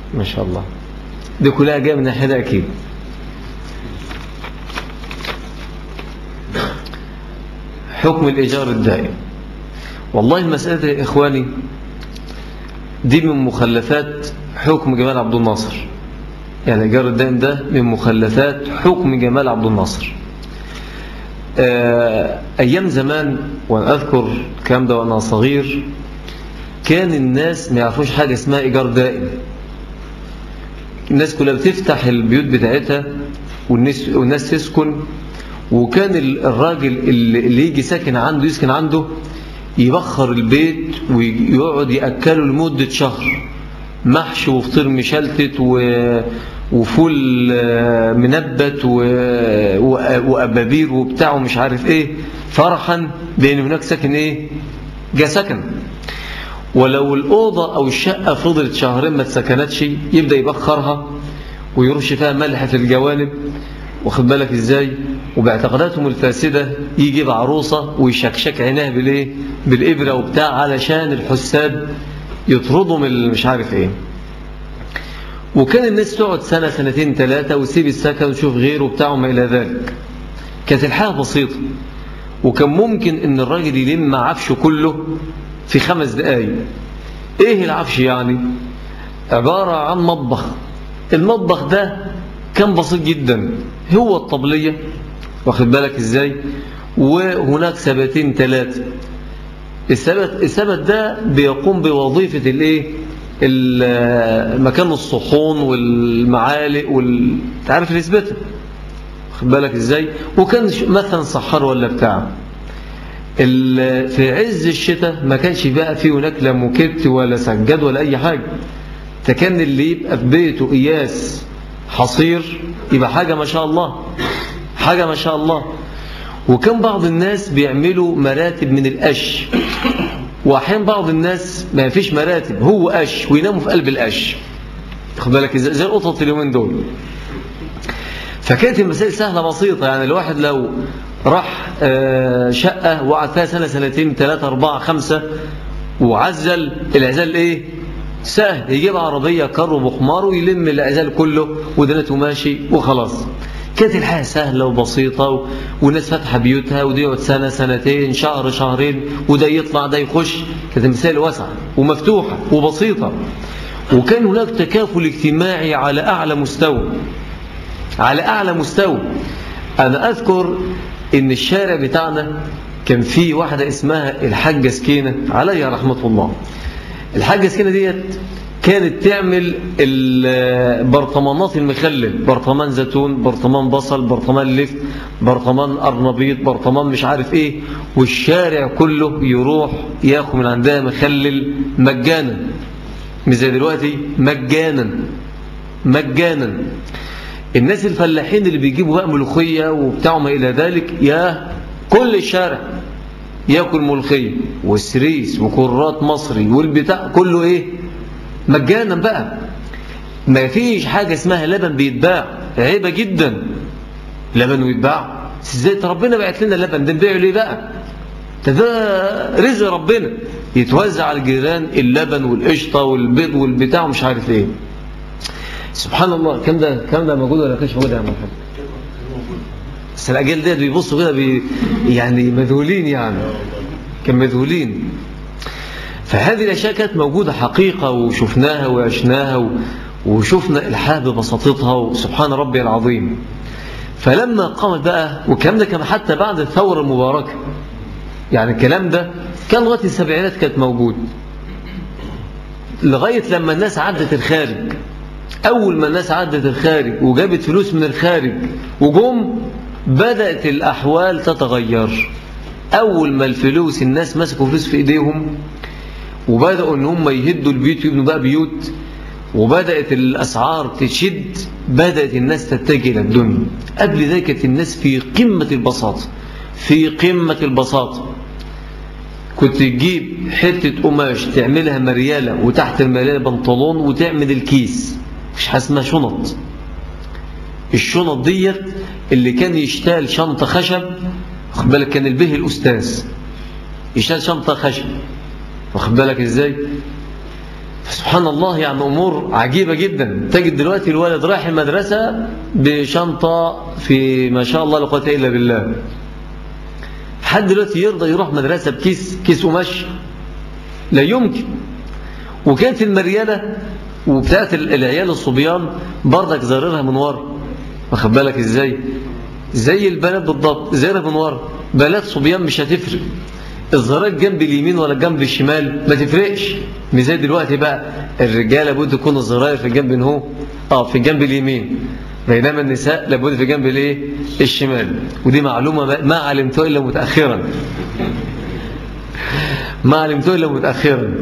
ما شاء الله دي كلها جايه من ناحيه اكيد حكم الإيجار الدائم والله المسألة يا إخواني دي من مخلفات حكم جمال عبد الناصر يعني الإيجار الدائم ده من مخلفات حكم جمال عبد الناصر أيام زمان وأنا أذكر الكلام ده وأنا صغير كان الناس ما يعرفوش حاجة اسمها إيجار دائم الناس كلها بتفتح البيوت بتاعتها والناس, والناس تسكن وكان الراجل اللي يجي ساكن عنده يسكن عنده يبخر البيت ويقعد يأكله لمدة شهر محشي وفطير مشلتت وفول منبت وأبابير وبتاع ومش عارف ايه فرحا بأن هناك ساكن ايه جاء سكن ولو الأوضة أو الشقة فضلت شهرين ما تسكنتش يبدأ يبخرها ويرش فيها ملح في الجوانب واخد بالك ازاي وباعتقاداتهم الفاسدة يجيب عروسة ويشكشك عينها بالايه بالإبرة وبتاع علشان الحساد يطردوا من مش عارف ايه وكان الناس تقعد سنة سنتين ثلاثة وتسيب السكن وتشوف غيره وبتاع وما إلى ذلك كانت الحياة بسيطة وكان ممكن ان الراجل يلم عفشه كله في خمس دقايق ايه العفش يعني عبارة عن مطبخ المطبخ ده كان بسيط جدا هو الطبلية واخد بالك ازاي وهناك سبتين ثلاثة السبت, السبت ده بيقوم بوظيفة الايه مكان الصحون والمعالق وال... تعرف الاسبتة واخد بالك ازاي وكان مثلا صحار ولا بتاع في عز الشتاء ما كانش بقى فيه هناك لا موكيت ولا سجاد ولا اي حاجة فكان اللي يبقى في بيته قياس حصير يبقى حاجة ما شاء الله حاجة ما شاء الله وكان بعض الناس بيعملوا مراتب من القش وأحيان بعض الناس ما فيش مراتب هو قش ويناموا في قلب القش خد بالك زي القطط اليومين دول فكانت المسائل سهلة بسيطة يعني الواحد لو راح شقة وقعد فيها سنة سنتين ثلاثة أربعة خمسة وعزل العزال ايه سهل يجيب عربية كر بحمار ويلم العزال كله ودنته ماشي وخلاص كانت الحياة سهلة وبسيطة والناس فاتحة بيوتها ودي يقعد سنة سنتين شهر شهرين وده يطلع ده يخش كانت المسائل واسعة ومفتوحة وبسيطة وكان هناك تكافل اجتماعي على أعلى مستوى على أعلى مستوى أنا أذكر إن الشارع بتاعنا كان فيه واحدة اسمها الحاجة سكينة عليها رحمة الله الحاجة سكينة ديت كانت تعمل البرطمانات المخلل برطمان زيتون برطمان بصل برطمان لفت برطمان أرنبيط برطمان مش عارف ايه والشارع كله يروح ياخد من عندها مخلل مجانا مش زي دلوقتي مجانا مجانا الناس الفلاحين اللي بيجيبوا بقى ملوخية وبتاعوا ما إلى ذلك يا كل الشارع ياكل ملوخية والسريس وكرات مصري والبتاع كله ايه مجانا بقى ما فيش حاجة اسمها لبن بيتباع عيبة جدا لبن ويتباع ازاي ربنا بعت لنا لبن ده نبيعه ليه بقى ده رزق ربنا يتوزع على الجيران اللبن والقشطة والبيض والبتاع ومش عارف ايه سبحان الله كم ده كم ده موجود ولا كانش موجود يا محمد بس الاجيال ديت بيبصوا كده بي يعني مذهولين يعني كان مذهولين فهذه الاشياء كانت موجوده حقيقه وشفناها وعشناها و... وشفنا الحياه ببساطتها وسبحان ربي العظيم فلما قامت بقى والكلام ده كان حتى بعد الثوره المباركه يعني الكلام ده كان لغايه السبعينات كانت موجود لغايه لما الناس عدت الخارج أول ما الناس عدت الخارج وجابت فلوس من الخارج وجم بدأت الأحوال تتغير أول ما الفلوس الناس مسكوا فلوس في إيديهم وبدأوا أن هم يهدوا البيوت ويبنوا بقى بيوت وبدأت الأسعار تشد بدأت الناس تتجه إلى الدنيا قبل ذلك كانت الناس في قمة البساطة في قمة البساطة كنت تجيب حتة قماش تعملها مريالة وتحت المريالة بنطلون وتعمل الكيس مش حاجه اسمها شنط الشنط ديت اللي كان يشتال شنطه خشب واخد بالك كان البه الاستاذ يشتال شنطه خشب واخد بالك ازاي سبحان الله يعني أمور عجيبة جدا تجد دلوقتي الولد رايح المدرسة بشنطة في ما شاء الله لا قوه إلا بالله حد دلوقتي يرضى يروح مدرسة بكيس كيس قماش لا يمكن وكانت المريالة وبتاعت العيال الصبيان برضك زررها من ورا واخد بالك ازاي زي البنات بالضبط زررها من ورا بنات صبيان مش هتفرق الزراير جنب اليمين ولا جنب الشمال ما تفرقش مش زي دلوقتي بقى الرجاله لابد تكون الزراير في الجنب هو اه في الجنب اليمين بينما النساء لابد في جنب الايه الشمال ودي معلومه ما علمتها الا متاخرا ما علمته الا متاخرا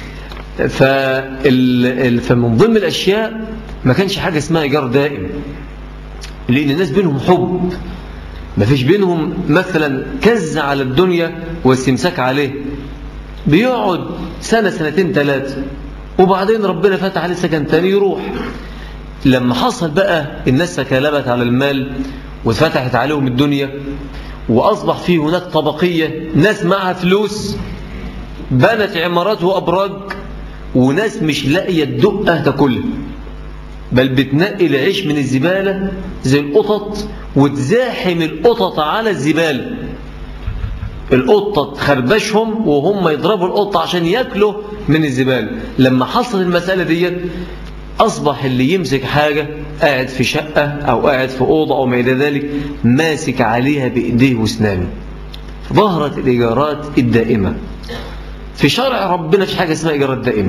فمن ضمن الاشياء ما كانش حاجه اسمها ايجار دائم لان الناس بينهم حب ما فيش بينهم مثلا كز على الدنيا واستمساك عليه بيقعد سنة سنتين ثلاثة وبعدين ربنا فتح عليه سكن تاني يروح لما حصل بقى الناس تكالبت على المال واتفتحت عليهم الدنيا وأصبح فيه هناك طبقية ناس معها فلوس بنت عمارات وأبراج وناس مش لاقية الدقة تاكلها بل بتنقي العيش من الزبالة زي القطط وتزاحم القطط على الزبالة القطة تخربشهم وهم يضربوا القطة عشان ياكلوا من الزبالة لما حصل المسألة ديت أصبح اللي يمسك حاجة قاعد في شقة أو قاعد في أوضة أو ما إلى ذلك ماسك عليها بإيديه واسنانه ظهرت الإيجارات الدائمة في شرع ربنا في حاجة اسمها إيجارات دائمة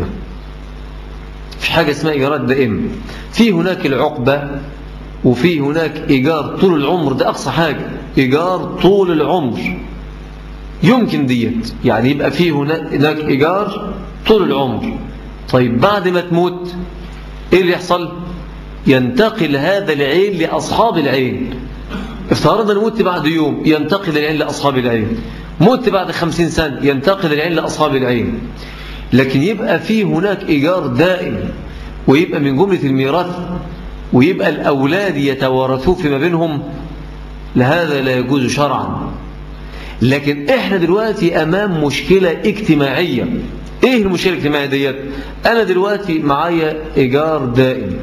في حاجة اسمها إيجارات دائمة في هناك العقبة وفي هناك إيجار طول العمر ده أقصى حاجة إيجار طول العمر يمكن ديت يعني يبقى في هناك إيجار طول العمر طيب بعد ما تموت إيه اللي يحصل ينتقل هذا العين لأصحاب العين افترضنا نموت بعد يوم ينتقل العين لأصحاب العين مت بعد خمسين سنة ينتقل العين لأصحاب العين لكن يبقى في هناك إيجار دائم ويبقى من جملة الميراث ويبقى الأولاد يتوارثوا فيما بينهم لهذا لا يجوز شرعا لكن احنا دلوقتي أمام مشكلة اجتماعية ايه المشكلة الاجتماعية ديت أنا دلوقتي معايا إيجار دائم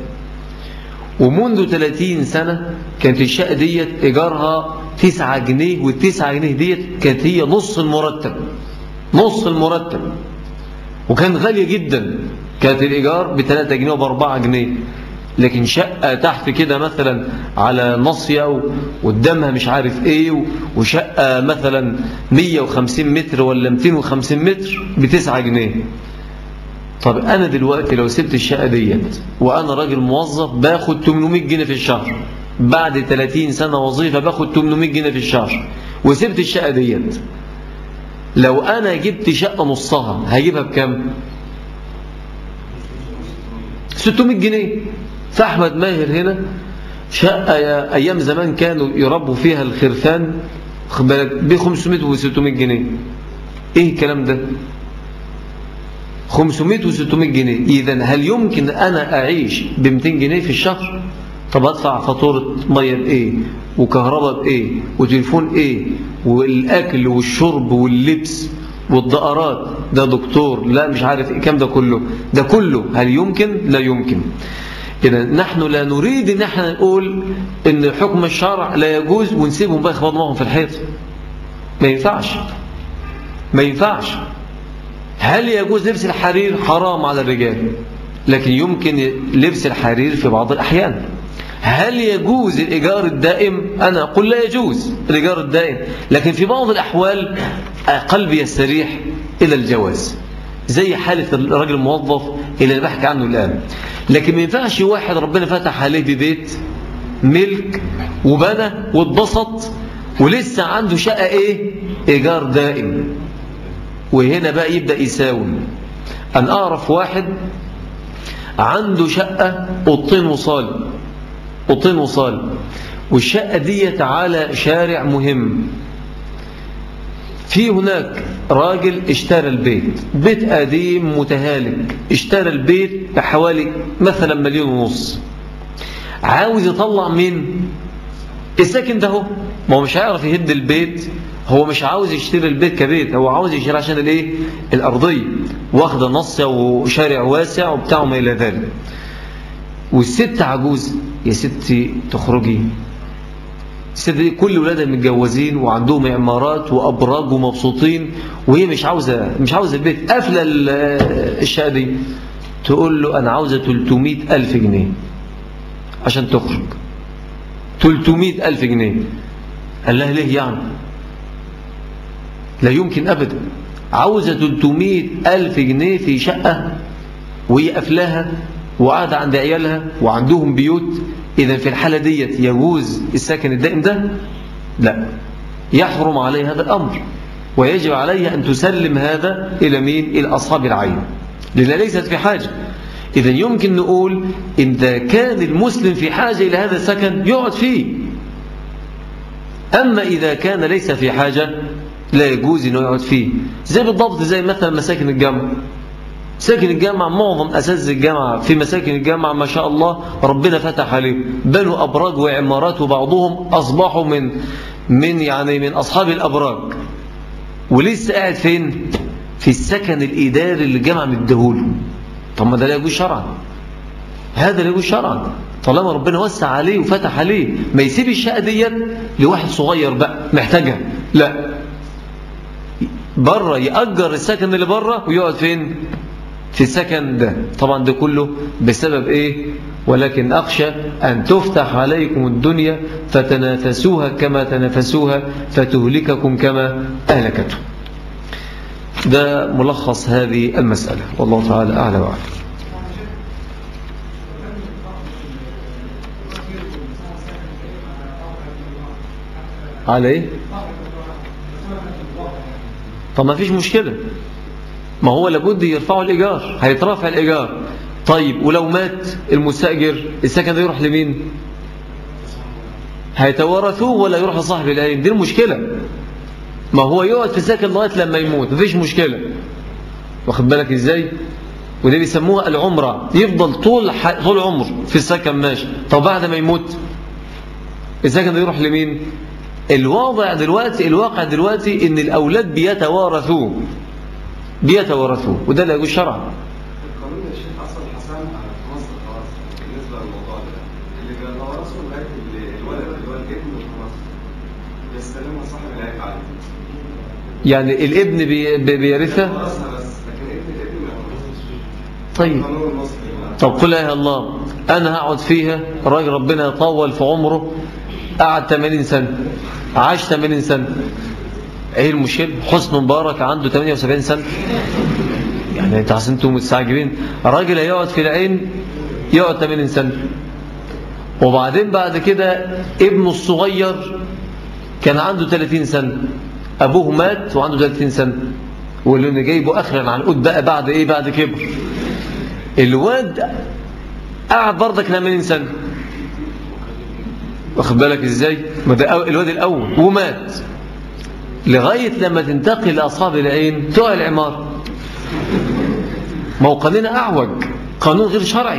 ومنذ 30 سنة كانت الشقة ديت إيجارها 9 جنيه والتسعة جنيه ديت كانت هي نص المرتب نص المرتب وكان غالية جدا كانت الإيجار ب 3 جنيه وب 4 جنيه لكن شقة تحت كده مثلا على نصية وقدامها مش عارف ايه وشقة مثلا 150 متر ولا 250 متر ب 9 جنيه طب أنا دلوقتي لو سبت الشقة ديت وأنا راجل موظف باخد 800 جنيه في الشهر بعد 30 سنة وظيفة باخد 800 جنيه في الشهر وسبت الشقة ديت لو أنا جبت شقة نصها هجيبها بكم 600 جنيه فأحمد ماهر هنا شقة أيام زمان كانوا يربوا فيها الخرفان ب 500 و 600 جنيه إيه الكلام ده 500 و 600 جنيه إذا هل يمكن أنا أعيش ب 200 جنيه في الشهر طب أدفع فاتورة مية بإيه وكهرباء بإيه وتليفون إيه والأكل والشرب واللبس والدقارات ده دكتور لا مش عارف إيه كم ده كله ده كله هل يمكن لا يمكن إذا نحن لا نريد ان احنا نقول ان حكم الشرع لا يجوز ونسيبهم بقى يخبطوا معهم في الحيط ما ينفعش ما ينفعش هل يجوز لبس الحرير حرام على الرجال لكن يمكن لبس الحرير في بعض الأحيان هل يجوز الإيجار الدائم أنا أقول لا يجوز الإيجار الدائم لكن في بعض الأحوال قلبي يستريح إلى الجواز زي حالة الراجل الموظف اللي بحكي عنه الآن لكن ما ينفعش واحد ربنا فتح عليه ببيت ملك وبنى واتبسط ولسه عنده شقة ايه ايجار دائم وهنا بقى يبدأ يساوم أن أعرف واحد عنده شقة أوضتين وصال أوضتين وصال والشقة ديت على شارع مهم في هناك راجل اشترى البيت بيت قديم متهالك اشترى البيت بحوالي مثلا مليون ونص عاوز يطلع مين الساكن ده هو ما هو مش هيعرف يهد البيت هو مش عاوز يشتري البيت كبيت هو عاوز يشتري عشان الايه الارضيه واخده نص وشارع واسع وبتاع وما الى ذلك والست عجوز يا ستي تخرجي الست دي كل ولادها متجوزين وعندهم عمارات وابراج ومبسوطين وهي مش عاوزه مش عاوزه البيت قافله الشقه دي تقول له انا عاوزه 300 الف جنيه عشان تخرج 300 الف جنيه قال لها ليه يعني لا يمكن ابدا عاوزه 300 الف جنيه في شقه وهي قافلاها وقاعده عند عيالها وعندهم بيوت إذا في الحالة ديت يجوز السكن الدائم ده لا يحرم عليه هذا الأمر ويجب عليه أن تسلم هذا إلى مين إلى أصحاب العين لأنها ليست في حاجة إذا يمكن نقول إذا كان المسلم في حاجة إلى هذا السكن يقعد فيه أما إذا كان ليس في حاجة لا يجوز أنه يقعد فيه زي بالضبط زي مثلا مساكن الجامعة ساكن الجامعة معظم أساس الجامعة في مساكن الجامعة ما شاء الله ربنا فتح عليه بنوا أبراج وعمارات وبعضهم أصبحوا من من يعني من أصحاب الأبراج ولسه قاعد فين في السكن الإداري اللي الجامعة مديهوله طب ما ده لا يجوز شرعا هذا لا يجوز شرعا طالما ربنا وسع عليه وفتح عليه ما يسيب الشقة ديت لواحد صغير بقى محتاجها لا بره يأجر السكن اللي بره ويقعد فين في السكن ده طبعا ده كله بسبب ايه ولكن أخشى أن تفتح عليكم الدنيا فتنافسوها كما تنافسوها فتهلككم كما أهلكته ده ملخص هذه المسألة والله تعالى أعلى وأعلم على ايه طب ما فيش مشكلة ما هو لابد يرفعوا الإيجار هيترفع الإيجار طيب ولو مات المستأجر السكن ده يروح لمين هيتورثوه ولا يروح لصاحب العين دي المشكلة ما هو يقعد في سكن لغاية لما يموت مفيش مشكلة واخد بالك ازاي وده بيسموها العمرة يفضل طول طول عمر في السكن ماشي طب بعد ما يموت السكن ده يروح لمين الواضع دلوقتي الواقع دلوقتي ان الاولاد بيتوارثوه بيتورثوه وده لا يجوز شرعا القانون يا شيخ اصلا حسن في مصر خلاص بالنسبه للموضوع ده اللي بيتورثوا لغايه الولد اللي هو الابن في مصر بيستلمها صاحب العيب عليه يعني الابن بي بي- بيرثها ورثها بس لكن ابن الابن ما يورثش طيب القانون المصري طب قل يا الله انا هقعد فيها راجل ربنا يطول في عمره قعد 80 سنه عاش 80 سنه ايه المشكله حسن مبارك عنده 78 سنه يعني انت حاسس انتم مستعجبين راجل هيقعد في العين يقعد 80 سنه وبعدين بعد كده ابنه الصغير كان عنده 30 سنه ابوه مات وعنده 30 سنه واللي جايبه اخر العنقود بقى بعد ايه بعد كبر الواد قعد برضك 80 سنه واخد بالك ازاي ما ده أو- الواد الاول ومات لغايه لما تنتقل لاصحاب العين تقع العماره ما هو قانوننا اعوج قانون غير شرعي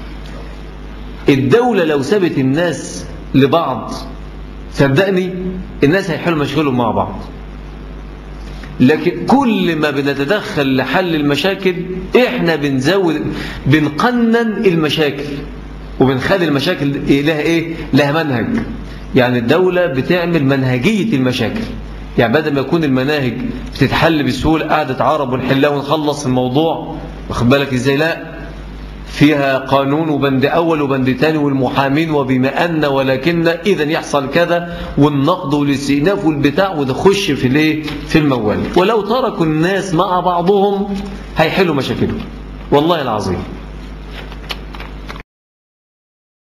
الدوله لو سابت الناس لبعض صدقني الناس هيحلوا مشاكلهم مع بعض لكن كل ما بنتدخل لحل المشاكل احنا بنزود بنقنن المشاكل وبنخلي المشاكل لها ايه لها منهج يعني الدولة بتعمل منهجية المشاكل يعني بدل ما يكون المناهج بتتحل بسهولة قعدة عرب ونحلها ونخلص الموضوع واخد بالك ازاي لا فيها قانون وبند أول وبند تاني والمحامين وبما أن ولكن إذا يحصل كذا والنقد والاستئناف والبتاع وده خش في الايه في الموال ولو تركوا الناس مع بعضهم هيحلوا مشاكلهم والله العظيم